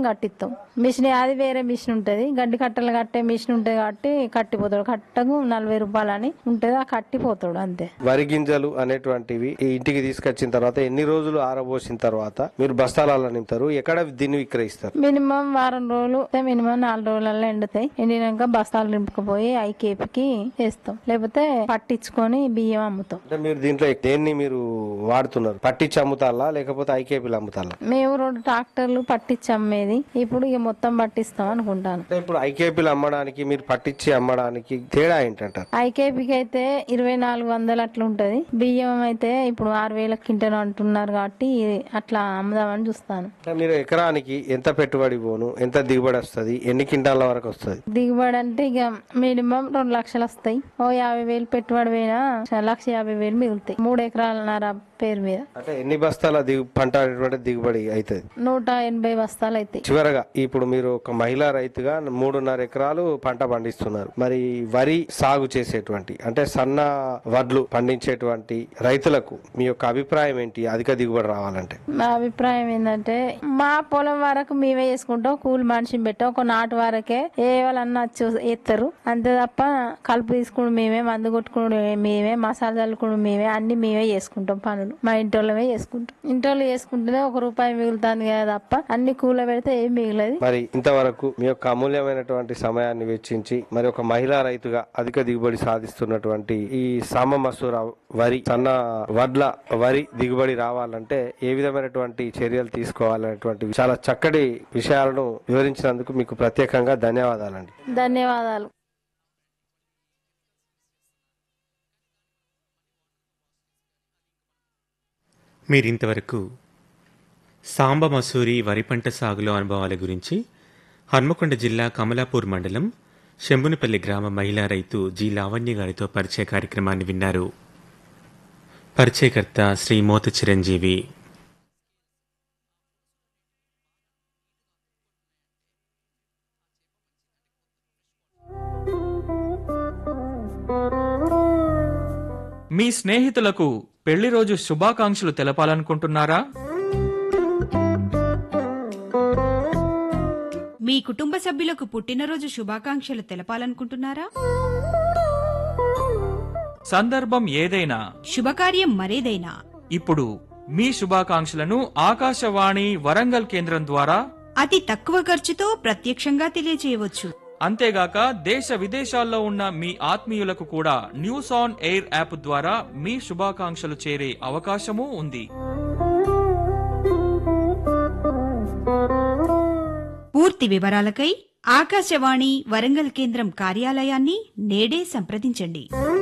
కట్టిస్తాం machine అది వేరే machine ఉంటది గడ్డి కట్టలు కట్టే మిషన్ ఉంటది కాబట్టి కట్టిపోతాడు కట్టకు నలభై రూపాయలు అని ఉంటది ఆ కట్టిపోతాడు అంతే వరి గింజలు అనేటువంటివి ఈ ఇంటికి తీసుకొచ్చిన తర్వాత ఎన్ని రోజులు ఆరబోసిన తర్వాత మీరు బస్తాలలో నింపుతారు ఎక్కడ దీన్ని విక్రయిస్తారు మినిమం వారం రోజులు మినిమం నాలుగు రోజులలో ఎండుతాయి ఎండినాక బస్తాలు నింపుకుపోయి ఐకేపీకి వేస్తాం లేకపోతే పట్టించుకొని బియ్యం అమ్ముతాం అంటే మీరు దీంట్లో దేన్ని మీరు వాడుతున్నారు పట్టించి అమ్ముతాలా లేకపోతే ఐకేపీలు అమ్ముతాలా మేము రెండు ట్రాక్టర్లు పట్టించి అమ్మేది ఇప్పుడు ఇక మొత్తం పట్టిస్తాం అనుకుంటాను అంటే ఇప్పుడు ఐకేపీలు అమ్మడానికి మీరు పట్టించి అమ్మడానికి తేడా ఏంటంటారు ఐకేపీకి అయితే ఇరవై నాలుగు వందలు అట్లా ఉంటది బియ్యం అయితే ఇప్పుడు ఆరు వేల కింటలు అంటున్నారు కాబట్టి అట్లా అమ్ముదామని చూస్తాను అంటే మీరు ఎకరానికి ఎంత పెట్టుబడి పోను ఎంత దిగుబడి వస్తుంది ఎన్ని క్వింటాల వరకు వస్తుంది దిగుబడి అంటే ఇక మినిమం రెండు లక్షలు వస్తాయి ఓ యాభై వేలు పెట్టుబడి పోయినా లక్ష యాభై వేలు మిగులుతాయి మూడు ఎకరాలన్నర పేరు మీద అంటే ఎన్ని బస్తాల దిగు పంట అనేటువంటి దిగుబడి అవుతుంది నూట ఎనభై బస్తాలు అవుతాయి చివరగా ఇప్పుడు మీరు ఒక మహిళా రైతుగా మూడున్నర ఎకరాలు పంట పండిస్తున్నారు మరి వరి సాగు చేసేటువంటి అంటే సన్న వడ్లు పండించేటువంటి రైతులకు మీ యొక్క అభిప్రాయం ఏంటి అధిక దిగుబడి రావాలంటే నా అభిప్రాయం ఏంటంటే మా పొలం వరకు మేమే చేసుకుంటాం కూలి మనిషిని పెట్టాం ఒక నాటు వరకే ఏ వాళ్ళన్నా వచ్చి ఎత్తారు అంతే తప్ప కలుపు తీసుకుని మేమే మందు కొట్టుకుని మేమే మసాలా చల్లుకుని మేమే అన్ని మేమే చేసుకుంటాం పనులు మా ఇంటోళ్ళమే చేసుకుంటాం ఇంటోళ్ళు చేసుకుంటేనే ఒక రూపాయి మిగులుతుంది కదా తప్ప అన్ని కూల పెడితే ఏం మిగిలదు మరి ఇంతవరకు మీ యొక్క అమూల్యమైనటువంటి సమయాన్ని వెచ్చించి మరి ఒక మహిళా రైతుగా అధిక దిగుబడి సాధిస్తున్నటువంటి ఈ సామ మసూర వరి సన్న వడ్ల వరి దిగుబడి రావాలంటే ఏ విధమైనటువంటి చర్యలు తీసుకోవాలనేటువంటి చాలా చక్కటి విషయాలను వివరించినందుకు మీకు ప్రత్యేకంగా ధన్యవాదాలండి ధన్యవాదాలు మీరింతవరకు సాంబ మసూరి వరి పంట సాగులో అనుభవాల గురించి హన్మకొండ జిల్లా కమలాపూర్ మండలం శంభునిపల్లి గ్రామ మహిళా రైతు జి లావణ్య గారితో పరిచయ కార్యక్రమాన్ని విన్నారు పరిచయకర్త శ్రీ మోత చిరంజీవి మీ స్నేహితులకు పెళ్లి రోజు శుభాకాంక్షలు తెలపాలనుకుంటున్నారా మీ కుటుంబ సభ్యులకు పుట్టినరోజు శుభాకాంక్షలు తెలపాలనుకుంటున్నారా సందర్భం ఏదైనా శుభకార్యం మరేదైనా ఇప్పుడు మీ శుభాకాంక్షలను ఆకాశవాణి వరంగల్ కేంద్రం ద్వారా అతి తక్కువ ఖర్చుతో ప్రత్యక్షంగా తెలియజేయవచ్చు అంతేగాక దేశ విదేశాల్లో ఉన్న మీ ఆత్మీయులకు కూడా న్యూస్ ఆన్ ఎయిర్ యాప్ ద్వారా మీ శుభాకాంక్షలు చేరే అవకాశమూ ఉంది పూర్తి వివరాలకై ఆకాశవాణి వరంగల్ కేంద్రం కార్యాలయాన్ని నేడే సంప్రదించండి